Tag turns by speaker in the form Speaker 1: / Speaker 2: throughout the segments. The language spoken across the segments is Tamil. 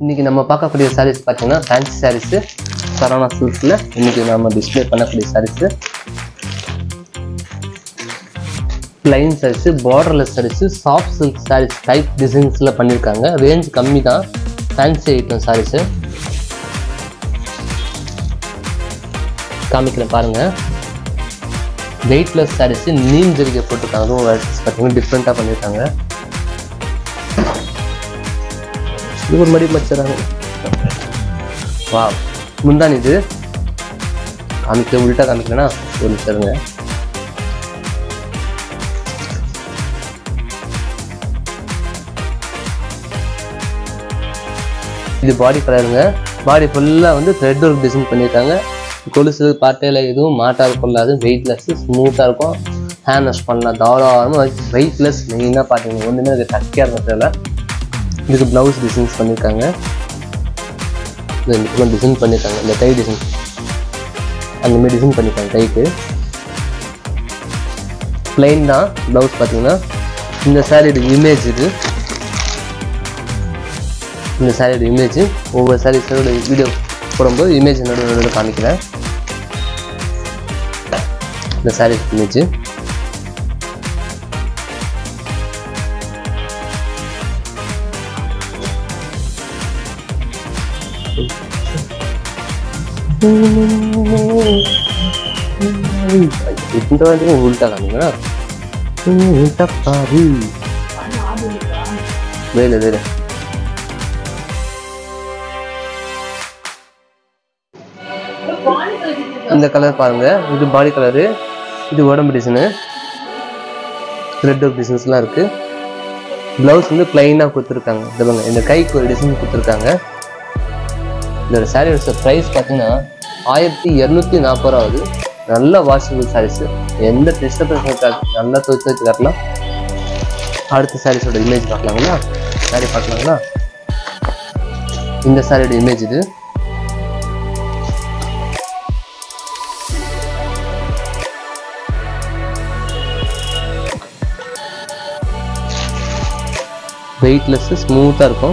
Speaker 1: இன்னைக்கு நம்ம பார்க்கக்கூடிய சாரீஸ் பார்த்தீங்கன்னா ஃபேன்சி சாரீஸு சரவணா சில்க்ஸில் இன்னைக்கு நம்ம டிஸ்ப்ளே பண்ணக்கூடிய sarees plain sarees borderless sarees soft silk sarees type டிசைன்ஸில் பண்ணியிருக்காங்க ரேஞ்ச் கம்மி தான் ஃபேன்சி ஐட்டம் சாரீஸு காமிக்கிறேன் பாருங்கள் வெயிட்லெஸ் சாரீஸு நீம் ஜரிகை போட்டிருக்காங்க அதுவும் varieties பார்த்தீங்கன்னா டிஃப்ரெண்ட்டாக பண்ணியிருக்காங்க இது ஒரு மடி மச்சிடறாங்க வா முந்தானி இது காமிக்க உள்ட்டா காமிக்கலனா ஒரு நிமிஷம் இருங்க இது பாடி கலருங்க பாடி ஃபுல்லாக வந்து த்ரெட் ஒர்க் டிசைன் பண்ணியிருக்காங்க கொலுசு பாட்டையில் எதுவும் மாட்டாக கொள்ளாது வெயிட்லெஸ் ஸ்மூத்தாக இருக்கும் ஹேண்ட் வாஷ் பண்ணலாம் தாராளமாக வெயிட்லெஸ் மெயினாக பார்த்தீங்கன்னா ஒன்றுமே அது டக்கியாக இருக்கிறதுல இதுக்கு ப்ளவுஸ் டிசைன்ஸ் பண்ணியிருக்காங்க இந்த இந்த டிசைன் பண்ணியிருக்காங்க இந்த டை டிசைன் அந்த மாதிரி டிசைன் பண்ணியிருக்காங்க டைக்கு பிளைன் தான் ப்ளவுஸ் பார்த்தீங்கன்னா இந்த சாரியோட இமேஜ் இது இந்த சாரியோட இமேஜ் ஒவ்வொரு சாரீஸோட வீடியோ போடும்போது இமேஜ் நடுவில் நடுவில் காமிக்கிறேன் இந்த சாரி இமேஜ் இந்த வந்து உள்ட்டா காமிங்களா உள்ட்டா பாரு வேலை வேலை இந்த கலர் பாருங்க இது பாடி கலரு இது உடம்பு டிசைனு த்ரெட் ஆஃப் டிசைன்ஸ்லாம் இருக்கு ப்ளவுஸ் வந்து பிளைனாக கொடுத்துருக்காங்க இந்த பாருங்க இந்த கைக்கு ஒரு டிசைன் கொடுத்துருக்காங்க இந்த சாரியோட ப்ரைஸ் பார்த்தீங்கன்னா ஆயிரத்தி இரநூத்தி நாற்பது ரூபா ஆகுது நல்ல வாஷபிள் சாரீஸ் எந்த டிஸ்டர்பன்ஸ் இருக்காது நல்லா துவைச்சு துவைச்சு காட்டலாம் அடுத்த சாரீஸோட இமேஜ் பார்க்கலாங்களா சாரி பார்க்கலாங்களா இந்த சாரியோட இமேஜ் இது வெயிட்லெஸ் ஸ்மூத்தாக இருக்கும்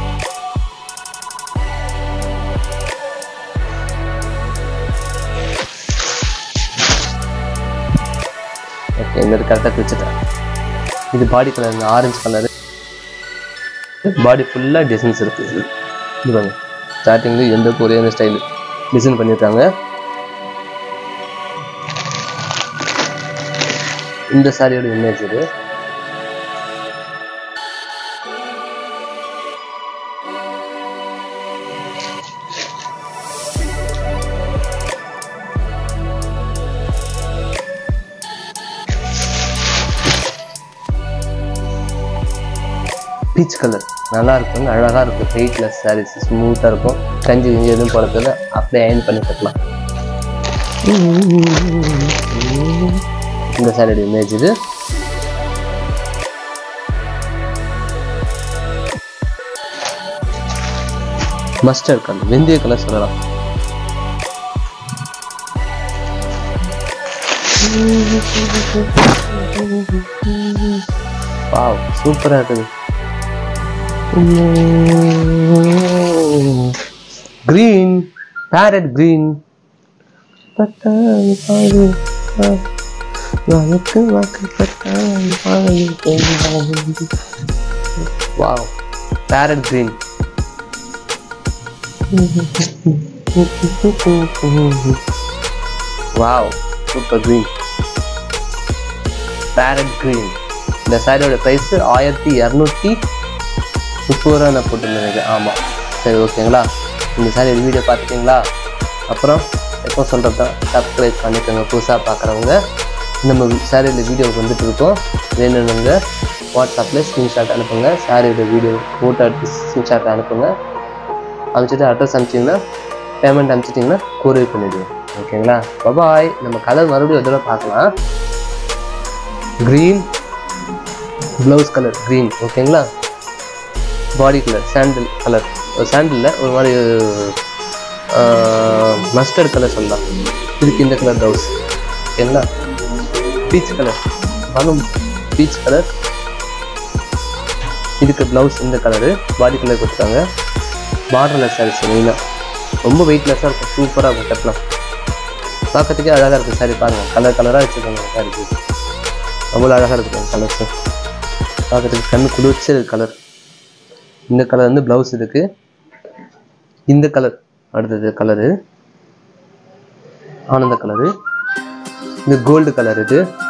Speaker 1: ஓகே இந்த கரெக்டாக வச்சுட்டேன் இது பாடி கலர் இந்த ஆரஞ்சு கலரு பாடி ஃபுல்லாக டிசைன்ஸ் இருக்கு இது பாருங்க ஸ்டார்டிங்கில் எந்த கொரியான ஸ்டைல் டிசைன் பண்ணியிருக்காங்க இந்த சாரியோட இமேஜ் இது பீச் கலர் நல்லா இருக்கும் அழகாக இருக்கும் வெயிட்லெஸ் சாரீஸ் ஸ்மூத்தாக இருக்கும் கஞ்சி கிஞ்சி எதுவும் போடுறதுல அப்படியே அயன் பண்ணி கட்டலாம் இந்த சாரியோட இமேஜ் இது மஸ்டர்ட் கலர் வெந்தய கலர் சொல்லலாம் வாவ் சூப்பராக இருக்குது green parrot green பட்டாணி பாரு நமக்கு வாக்கு பட்டாணி பாரு wow parrot green wow super green parrot green இந்த சாரியோட ப்ரைஸ் ஆயிரத்தி இரநூத்தி முப்பது ரூபா நான் போட்டுருந்தேன் எனக்கு ஆமாம் சரி ஓகேங்களா இந்த சாரி வீடியோ பார்த்துட்டீங்களா அப்புறம் எப்போ சொல்கிறது தான் சப்ஸ்கிரைப் பண்ணிக்கோங்க புதுசாக பார்க்குறவங்க நம்ம சாரியில் வீடியோ வந்துட்டு இருக்கோம் வேணுங்க வாட்ஸ்அப்பில் ஸ்க்ரீன்ஷாட் அனுப்புங்க சாரியோட வீடியோ ஃபோட்டோ எடுத்து ஸ்க்ரீன்ஷாட் அனுப்புங்க அனுப்பிச்சிட்டு அட்ரஸ் அனுப்பிச்சிங்கன்னா பேமெண்ட் அனுப்பிச்சிட்டிங்கன்னா கொரியர் பண்ணிவிடுவோம் ஓகேங்களா பபாய் நம்ம கலர் மறுபடியும் ஒரு தடவை பார்க்கலாம் க்ரீன் ப்ளவுஸ் கலர் க்ரீன் ஓகேங்களா பாடி கலர் சாண்டில் கலர் சாண்டிலில் ஒரு மாதிரி மஸ்டர்ட் கலர் சொல்லலாம் இதுக்கு இந்த கலர் ப்ளவுஸ் ஓகேங்களா peach colour balloon peach colour இதுக்கு ப்ளவுஸ் இந்த கலரு பாடி கலர் கொடுத்துருக்காங்க பார்டர்லெஸ் சாரீஸ் மெயினாக ரொம்ப வெயிட்லெஸ்ஸாக இருக்கும் சூப்பராக இருக்கும் கட்டலாம் பார்க்கறதுக்கே அழகாக இருக்குது சாரி பாருங்கள் கலர் கலராக வச்சுருக்காங்க சாரி அவ்வளோ அழகாக இருக்குது கலர்ஸு பார்க்கறதுக்கு கண்ணு குளிர்ச்சி கலர் இந்த கலர் வந்து ப்ளவுஸ் இதுக்கு இந்த கலர் அடுத்தது கலரு ஆனந்த கலரு இது கோல்டு கலர் இது